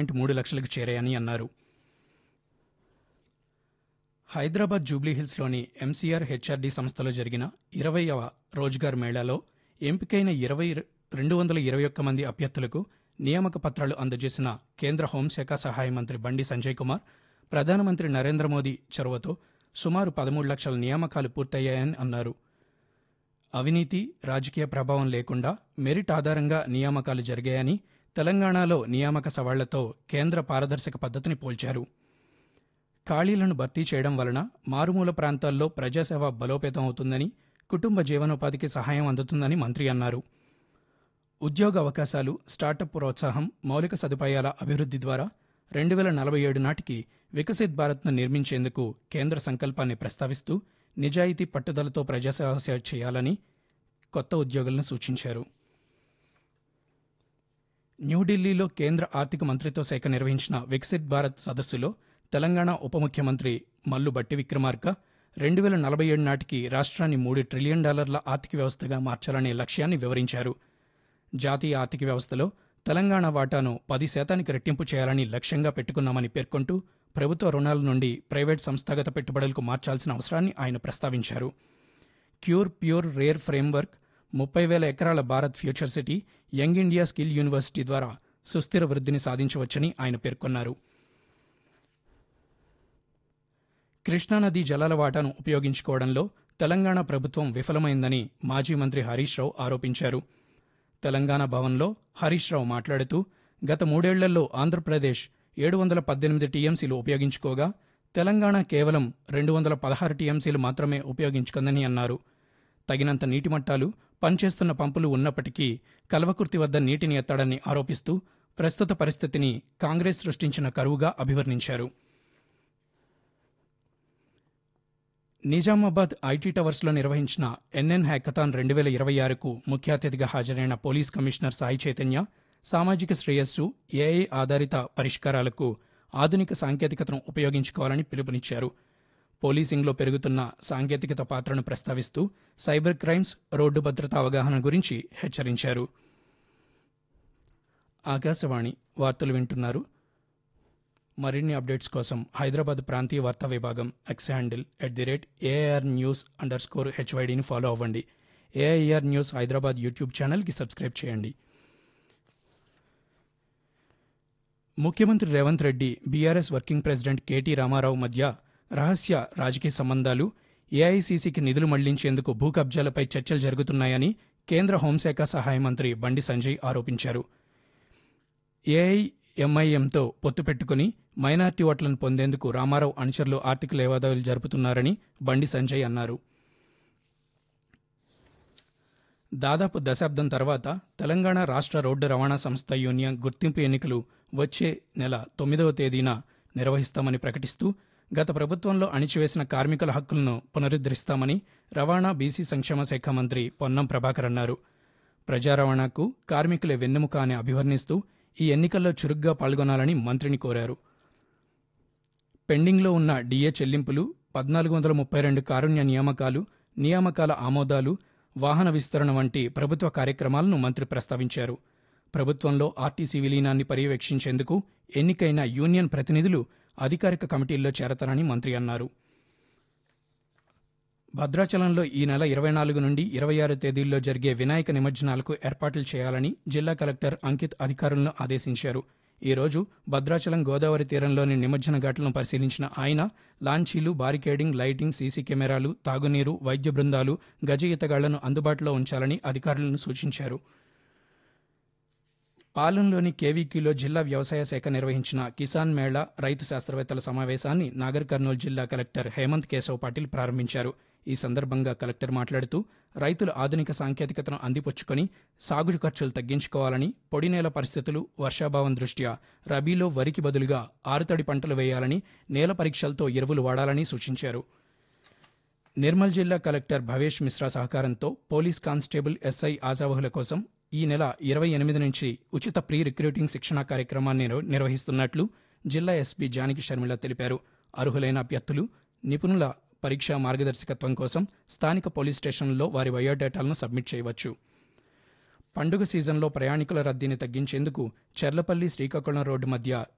point మూడు లక్షలకు చేరాయని అన్నారు హైదరాబాద్ జూబ్లీహిల్స్లోని ఎంసీఆర్ హెచ్ఆర్డీ సంస్థలో జరిగిన ఇరవైవ రోజ్గార్ మేళాలో ఎంపికైన ఇరవై రెండు వందల ఇరవై ఒక్క మంది అభ్యర్థులకు నియామక పత్రాలు అందజేసిన కేంద్ర హోంశాఖ సహాయ మంత్రి బండి సంజయ్ కుమార్ ప్రధానమంత్రి నరేంద్ర మోదీ చొరవతో సుమారు పదమూడు లక్షల నియామకాలు పూర్తయ్యాయని అన్నారు అవినీతి రాజకీయ ప్రభావం లేకుండా మెరిట్ ఆధారంగా నియామకాలు జరిగాయని తెలంగాణలో నియామక సవాళ్లతో కేంద్ర పారదర్శక పద్ధతిని పోల్చారు ఖాళీలను భర్తీ చేయడం వలన మారుమూల ప్రాంతాల్లో ప్రజాసేవ బలోపేతం అవుతుందని కుటుంబ జీవనోపాధికి సహాయం అందుతుందని మంత్రి అన్నారు ఉద్యోగ అవకాశాలు స్టార్టప్ ప్రోత్సాహం మౌలిక సదుపాయాల అభివృద్ధి ద్వారా రెండు వేల నలభై ఏడు నాటికి వికసిత్ భారత్ను నిర్మించేందుకు కేంద్ర సంకల్పాన్ని ప్రస్తావిస్తూ నిజాయితీ పట్టుదలతో ప్రజాసేవ చేయాలని కొత్త ఉద్యోగులను సూచించారు న్యూఢిల్లీలో కేంద్ర ఆర్థిక మంత్రిత్వ శాఖ నిర్వహించిన వికసిత్ భారత్ సదస్సులో తెలంగాణ ఉప ముఖ్యమంత్రి మల్లు బట్టి విక్రమార్క రెండు వేల నలభై ఏడు నాటికి రాష్ట్రాన్ని మూడు ట్రిలియన్ డాలర్ల ఆర్థిక వ్యవస్థగా మార్చాలనే లక్ష్యాన్ని వివరించారు జాతీయ ఆర్థిక వ్యవస్థలో తెలంగాణ వాటాను పది శాతానికి రెట్టింపు చేయాలని లక్ష్యంగా పెట్టుకున్నామని పేర్కొంటూ ప్రభుత్వ రుణాల నుండి ప్రైవేట్ సంస్థాగత పెట్టుబడులకు మార్చాల్సిన అవసరాన్ని ఆయన ప్రస్తావించారు క్యూర్ ప్యూర్ రేర్ ఫ్రేమ్వర్క్ ముప్పై వేల ఎకరాల Bharat future city young India skill university ద్వారా సుస్థిర వృద్ధిని సాధించవచ్చని ఆయన పేర్కొన్నారు కృష్ణానదీ జలాల వాటాను ఉపయోగించుకోవడంలో తెలంగాణ ప్రభుత్వం విఫలమైందని మాజీ మంత్రి హరీష్ రావు ఆరోపించారు తెలంగాణ భవన్లో హరీష్ రావు మాట్లాడుతూ గత మూడేళ్లలో ఆంధ్రప్రదేశ్ ఏడు వందల పద్దెనిమిది టీఎంసీలు ఉపయోగించుకోగా తెలంగాణ కేవలం రెండు వందల పదహారు టీఎంసీలు మాత్రమే ఉపయోగించుకుందని అన్నారు తగినంత నీటి మట్టాలు పనిచేస్తున్న పంపులు ఉన్నప్పటికీ కల్వకుర్తి వద్ద నీటిని ఎత్తాడని ఆరోపిస్తూ ప్రస్తుత పరిస్థితిని కాంగ్రెస్ సృష్టించిన కరువుగా అభివర్ణించారు నిజామాబాద్ ఐటీ టవర్స్లో నిర్వహించిన ఎన్ఎన్ హ్యాకథాన్ రెండు వేల ఇరవై ఆరుకు ముఖ్య అతిథిగా హాజరైన పోలీస్ కమిషనర్ సాయి చైతన్య సామాజిక శ్రేయస్సు ఏఐ ఆధారిత పరిష్కారాలకు ఆధునిక సాంకేతికతను ఉపయోగించుకోవాలని పిలుపునిచ్చారు పోలీసింగ్లో పెరుగుతున్న సాంకేతికత పాత్రను ప్రస్తావిస్తూ సైబర్ క్రైమ్స్ రోడ్డు భద్రత అవగాహన గురించి హెచ్చరించారు ఆకాశవాణి వార్తలు వింటున్నారు మరిన్ని అప్డేట్స్ కోసం హైదరాబాద్ ప్రాంతీయ వార్తా విభాగం X handle at the rate AIR news underscore హెచ్వైడిని ఫాలో అవ్వండి ఏఐఆర్ న్యూస్ హైదరాబాద్ యూట్యూబ్ ఛానల్కి సబ్స్క్రైబ్ చేయండి ముఖ్యమంత్రి Revanth Reddy BRS working president KT Ramarao మధ్య రహస్య రాజకీయ సంబంధాలు ఏఐసీసీకి నిధులు మళ్లించేందుకు భూ కబ్జాలపై చర్చలు జరుగుతున్నాయని కేంద్ర హోంశాఖ సహాయ మంత్రి బండి సంజయ్ ఆరోపించారు ఏఐఎంఐఎంతో పొత్తు పెట్టుకుని మైనార్టీ ఓట్లను పొందేందుకు రామారావు అనుచరులు ఆర్థిక లేవాదేవీలు జరుపుతున్నారని బండి సంజయ్ అన్నారు దాదాపు దశాబ్దం తర్వాత తెలంగాణ రాష్ట్ర రోడ్డు రవాణా సంస్థ యూనియన్ గుర్తింపు ఎన్నికలు వచ్చే నెల తొమ్మిదవ తేదీన నిర్వహిస్తామని ప్రకటిస్తూ గత ప్రభుత్వంలో అణిచివేసిన కార్మికుల హక్కులను పునరుద్ధరిస్తామని రవాణా బీసీ సంక్షేమ శాఖ మంత్రి పొన్నం ప్రభాకర్ అన్నారు ప్రజా రవాణాకు కార్మికులే వెన్నెముక అని అభివర్ణిస్తూ ఈ ఎన్నికల్లో చురుగ్గా పాల్గొనాలని మంత్రిని కోరారు పెండింగ్లో ఉన్న డిఏ చెల్లింపులు పద్నాలుగు వందల ముప్పై రెండు కారుణ్య నియామకాలు నియామకాల ఆమోదాలు వాహన విస్తరణ వంటి ప్రభుత్వ కార్యక్రమాలను మంత్రి ప్రస్తావించారు ప్రభుత్వంలో ఆర్టీసీ విలీనాన్ని పర్యవేక్షించేందుకు ఎన్నికైన యూనియన్ ప్రతినిధులు అధికారిక కమిటీల్లో చేరతారని మంత్రి అన్నారు భద్రాచలంలో ఈ నెల ఇరవై నాలుగు నుండి ఇరవై ఆరు తేదీల్లో జరిగే వినాయక నిమజ్జనాలకు ఏర్పాట్లు చేయాలని జిల్లా కలెక్టర్ అంకిత్ అధికారులను ఆదేశించారు ఈ రోజు భద్రాచలం గోదావరి తీరంలోని నిమజ్జన ఘాట్లను పరిశీలించిన ఆయన లాంచీలు బారికేడింగ్ లైటింగ్ సీసీ కెమెరాలు తాగునీరు వైద్య బృందాలు గజ ఈతగాళ్లను అందుబాటులో ఉంచాలని అధికారులను సూచించారు పాలెంలోని కేవీకీలో జిల్లా వ్యవసాయ శాఖ నిర్వహించిన కిసాన్ మేళా రైతు శాస్త్రవేత్తల సమావేశాన్ని నాగర్ కర్నూలు జిల్లా కలెక్టర్ హేమంత్ కేశవ్ పాటిల్ ప్రారంభించారు ఈ సందర్భంగా కలెక్టర్ మాట్లాడుతూ రైతులు ఆధునిక సాంకేతికతను అందిపుచ్చుకొని సాగు ఖర్చులు తగ్గించుకోవాలని పొడి నేల పరిస్థితులు వర్షాభావం దృష్ట్యా రబీలో వరికి బదులుగా ఆరుతడి పంటలు వేయాలని నేల పరీక్షలతో ఎరువులు వాడాలని సూచించారు నిర్మల్ జిల్లా కలెక్టర్ భవేష్ మిశ్రా సహకారంతో పోలీస్ కానిస్టేబుల్ ఎస్ఐ ఆశావహుల కోసం ఈ నెల ఇరవై ఎనిమిది నుంచి ఉచిత ప్రీ రిక్రూటింగ్ శిక్షణా కార్యక్రమాన్ని నిర్వహిస్తున్నట్లు జిల్లా ఎస్పీ జానకి షర్మిల తెలిపారు అర్హులైన అభ్యర్థులు నిపుణుల పరీక్షా మార్గదర్శకత్వం కోసం స్థానిక పోలీస్ స్టేషన్లలో వారి బయోడేటాలను సబ్మిట్ చేయవచ్చు పండుగ సీజన్లో ప్రయాణికుల రద్దీని తగ్గించేందుకు చెర్లపల్లి శ్రీకాకుళం రోడ్డు మధ్య